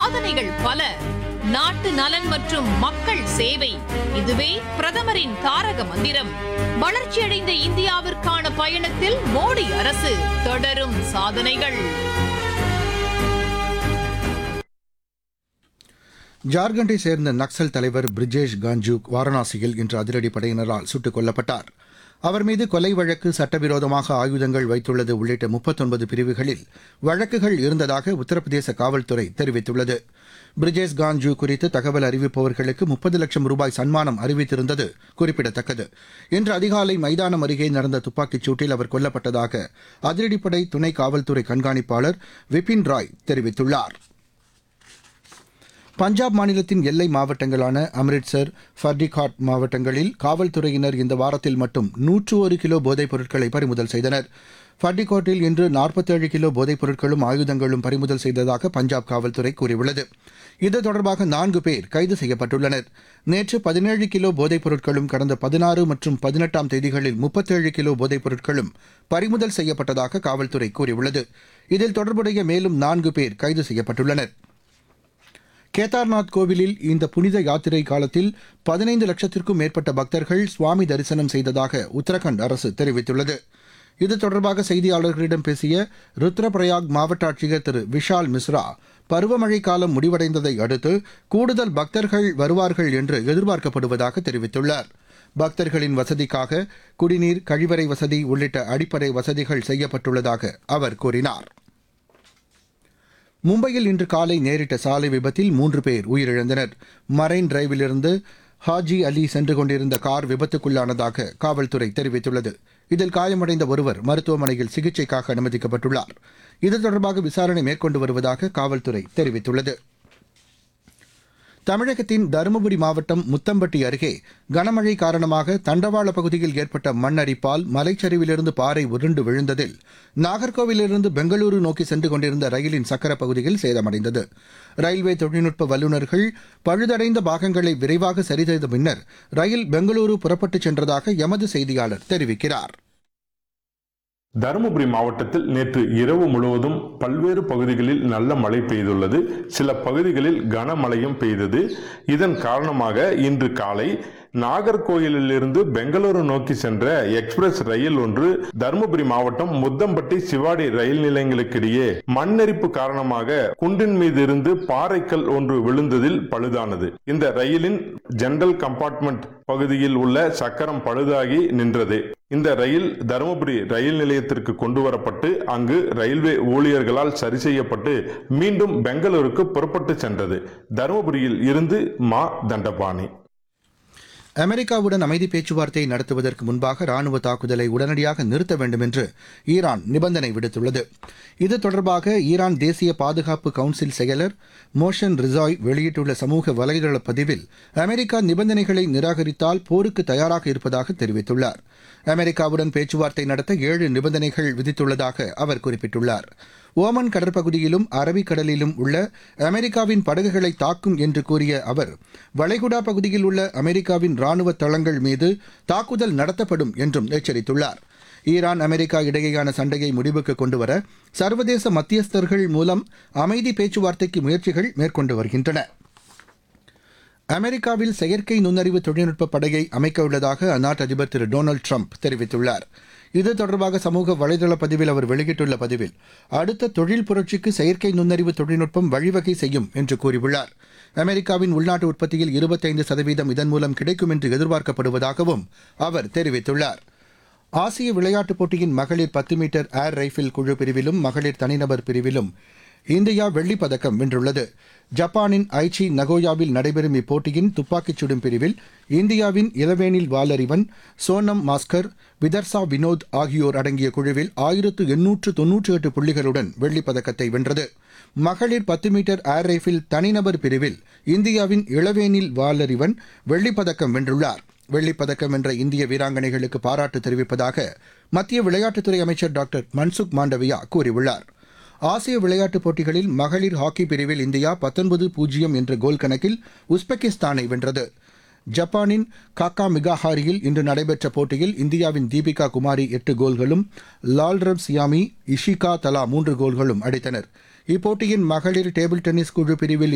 சாதனைகள் பல நாட்டு நலன் மற்றும் மக்கள் சேவை இதுவே பிரதமரின் தாரக மந்திரம் வளர்ச்சியடைந்த இந்தியாவிற்கான பயணத்தில் மோடி அரசு தொடரும் சாதனைகள் ஜார்க்கண்டை சேர்ந்த நக்சல் தலைவர் பிரிஜேஷ் காஞ்சூக் வாரணாசியில் இன்று அதிரடி படையினரால் சுட்டுக் கொல்லப்பட்டார் அவர் மீது கொலை வழக்கு சட்டவிரோதமாக ஆயுதங்கள் வைத்துள்ளது உள்ளிட்ட முப்பத்தொன்பது பிரிவுகளில் வழக்குகள் இருந்ததாக உத்தரப்பிரதேச காவல்துறை தெரிவித்துள்ளது பிரிஜேஷ் காஞ்சூ குறித்து தகவல் அறிவிப்பவர்களுக்கு முப்பது லட்சம் ரூபாய் சன்மானம் அறிவித்திருந்தது குறிப்பிடத்தக்கது இன்று அதிகாலை மைதானம் அருகே நடந்த துப்பாக்கிச் சூட்டில் அவர் கொல்லப்பட்டதாக அதிரடிப்படை துணை காவல்துறை கண்காணிப்பாளர் விபின் ராய் தெரிவித்துள்ளார் பஞ்சாப் மாநிலத்தின் எல்லை மாவட்டங்களான அம்ரிட்சர் ஃபர்டிகாட் மாவட்டங்களில் காவல்துறையினர் இந்த வாரத்தில் மட்டும் நூற்று ஒரு கிலோ போதைப் பொருட்களை பறிமுதல் செய்தனர் ஃபர்டிகாட்டில் இன்று நாற்பத்தேழு கிலோ போதைப் பொருட்களும் ஆயுதங்களும் பறிமுதல் செய்ததாக பஞ்சாப் காவல்துறை கூறியுள்ளது இது தொடர்பாக நான்கு பேர் கைது செய்யப்பட்டுள்ளனர் நேற்று பதினேழு கிலோ போதைப் பொருட்களும் கடந்த பதினாறு மற்றும் பதினெட்டாம் தேதிகளில் முப்பத்தேழு கிலோ போதைப் பொருட்களும் பறிமுதல் செய்யப்பட்டதாக காவல்துறை கூறியுள்ளது இதில் தொடர்புடைய மேலும் நான்கு பேர் கைது செய்யப்பட்டுள்ளனர் கேதார்நாத் கோவிலில் இந்த புனித யாத்திரை காலத்தில் பதினைந்து லட்சத்திற்கும் மேற்பட்ட பக்தர்கள் சுவாமி தரிசனம் செய்ததாக உத்தரகண்ட் அரசு தெரிவித்துள்ளது இது தொடர்பாக செய்தியாளர்களிடம் பேசிய ருத்ரபிரயாக் மாவட்ட ஆட்சியர் திரு விஷால் மிஸ்ரா பருவமழை காலம் முடிவடைந்ததை அடுத்து கூடுதல் பக்தர்கள் வருவார்கள் என்று எதிர்பார்க்கப்படுவதாக தெரிவித்துள்ளார் பக்தர்களின் வசதிக்காக குடிநீர் கழிவறை வசதி உள்ளிட்ட அடிப்படை வசதிகள் செய்யப்பட்டுள்ளதாக அவர் கூறினார் மும்பையில் இன்று காலை நேரிட்ட சாலை விபத்தில் மூன்று பேர் உயிரிழந்தனர் மரைன் டிரைவிலிருந்து ஹாஜி அலி சென்று கொண்டிருந்த கார் விபத்துக்குள்ளானதாக காவல்துறை தெரிவித்துள்ளது இதில் காயமடைந்த ஒருவர் மருத்துவமனையில் சிகிச்சைக்காக அனுமதிக்கப்பட்டுள்ளார் இது தொடர்பாக விசாரணை மேற்கொண்டு வருவதாக காவல்துறை தெரிவித்துள்ளது தமிழகத்தின் தருமபுரி மாவட்டம் முத்தம்பட்டி அருகே கனமழை காரணமாக தண்டவாள பகுதியில் ஏற்பட்ட மண் அரிப்பால் மலைச்சரிவிலிருந்து பாறை உருண்டு விழுந்ததில் நாகர்கோவிலிருந்து பெங்களூரு நோக்கி சென்று கொண்டிருந்த ரயிலின் சக்கர பகுதியில் சேதமடைந்தது ரயில்வே தொழில்நுட்ப வல்லுநர்கள் பழுதடைந்த பாகங்களை விரைவாக சரிசெய்த பின்னர் ரயில் பெங்களூரு புறப்பட்டுச் சென்றதாக எமது செய்தியாளர் தெரிவிக்கிறார் தருமபுரி மாவட்டத்தில் நேற்று இரவு முழுவதும் பல்வேறு பகுதிகளில் நல்ல மழை பெய்துள்ளது சில பகுதிகளில் கனமழையும் பெய்தது இதன் காரணமாக இன்று காலை நாகர்கோயிலிலிருந்து பெங்களூரு நோக்கி சென்ற எக்ஸ்பிரஸ் ரயில் ஒன்று தருமபுரி மாவட்டம் முத்தம்பட்டி சிவாடி ரயில் நிலையங்களுக்கிடையே மண்ணெரிப்பு காரணமாக குன்றின் மீது இருந்து பாறைக்கல் ஒன்று விழுந்ததில் பழுதானது இந்த ரயிலின் ஜெனரல் கம்பார்ட்மெண்ட் பகுதியில் உள்ள சக்கரம் பழுதாகி நின்றது இந்த ரயில் தருமபுரி ரயில் நிலையத்திற்கு கொண்டு வரப்பட்டு அங்கு ரயில்வே ஊழியர்களால் சரி செய்யப்பட்டு மீண்டும் பெங்களூருக்கு புறப்பட்டு சென்றது தருமபுரியில் இருந்து மா தண்டபாணி அமெரிக்காவுடன் அமைதி பேச்சுவார்த்தை நடத்துவதற்கு முன்பாக ராணுவ தாக்குதலை உடனடியாக நிறுத்த வேண்டும் என்று ஈரான் நிபந்தனை விடுத்துள்ளது இது தொடர்பாக ஈரான் தேசிய பாதுகாப்பு கவுன்சில் செயலர் மோஷன் ரிசாய் வெளியிட்டுள்ள சமூக வலைதள பதிவில் அமெரிக்கா நிபந்தனைகளை நிராகரித்தால் போருக்கு தயாராக இருப்பதாக தெரிவித்துள்ளார் அமெரிக்காவுடன் பேச்சுவார்த்தை நடத்த ஏழு நிபந்தனைகள் விதித்துள்ளதாக அவர் குறிப்பிட்டுள்ளார் ஓமன் கடற்பகுதியிலும் அரபிக்கடலிலும் உள்ள அமெரிக்காவின் படகுகளை தாக்கும் என்று கூறிய அவர் வளைகுடா பகுதியில் உள்ள அமெரிக்காவின் ராணுவ தளங்கள் மீது தாக்குதல் நடத்தப்படும் என்றும் எச்சரித்துள்ளார் ஈரான் அமெரிக்கா இடையேயான சண்டையை முடிவுக்கு கொண்டுவர சர்வதேச மத்தியஸ்தர்கள் மூலம் அமைதி பேச்சுவார்த்தைக்கு முயற்சிகள் மேற்கொண்டு வருகின்றன அமெரிக்காவில் செயற்கை நுண்ணறிவு தொழில்நுட்ப படையை அமைக்க உள்ளதாக அந்நாட்டு அதிபர் திரு டொனால்டு ட்ரம்ப் தெரிவித்துள்ளார் இது தொடர்பாக சமூக வலைதள பதிவில் அவர் வெளியிட்டுள்ள பதிவில் அடுத்த தொழில் புரட்சிக்கு செயற்கை நுண்ணறிவு தொழில்நுட்பம் வழிவகை செய்யும் என்று கூறியுள்ளார் அமெரிக்காவின் உள்நாட்டு உற்பத்தியில் இருபத்தைந்து சதவீதம் இதன் மூலம் கிடைக்கும் என்று எதிர்பார்க்கப்படுவதாகவும் அவர் தெரிவித்துள்ளார் ஆசிய விளையாட்டுப் போட்டியின் மகளிர் பத்து மீட்டர் ஏர் ரைஃபிள் குழு பிரிவிலும் மகளிர் தனிநபர் பிரிவிலும் இந்தியா வெள்ளிப் பதக்கம் வென்றுள்ளது ஜப்பானின் ஐச்சி நகோயாவில் நடைபெறும் இப்போட்டியின் துப்பாக்கிச் சுடும் பிரிவில் இந்தியாவின் இளவேனில் வாலறிவன் சோனம் மாஸ்கர் விதர்சா வினோத் ஆகியோர் அடங்கிய குழுவில் ஆயிரத்து எண்ணூற்று தொன்னூற்றி எட்டு புள்ளிகளுடன் வெள்ளிப் பதக்கத்தை வென்றது மகளிர் பத்து மீட்டர் ஏர் ரைஃபிள் தனிநபர் பிரிவில் இந்தியாவின் இளவேனில் வாலறிவன் வெள்ளிப் பதக்கம் வென்றுள்ளார் வெள்ளிப் பதக்கம் வென்ற இந்திய வீராங்கனைகளுக்கு பாராட்டு தெரிவிப்பதாக மத்திய விளையாட்டுத்துறை அமைச்சர் டாக்டர் மன்சுக் மாண்டவியா கூறியுள்ளார் ஆசிய விளையாட்டுப் போட்டிகளில் மகளிர் ஹாக்கி பிரிவில் இந்தியா பத்தொன்பது பூஜ்ஜியம் என்ற கோல் கணக்கில் உஸ்பெகிஸ்தானை வென்றது ஜப்பானின் காக்கா மிகாஹாரியில் இன்று நடைபெற்ற போட்டியில் இந்தியாவின் தீபிகா குமாரி எட்டு கோல்களும் லால்ரப் சியாமி இஷிகா தலா மூன்று கோல்களும் அடித்தனர் இப்போட்டியின் மகளிர் டேபிள் டென்னிஸ் குழு பிரிவில்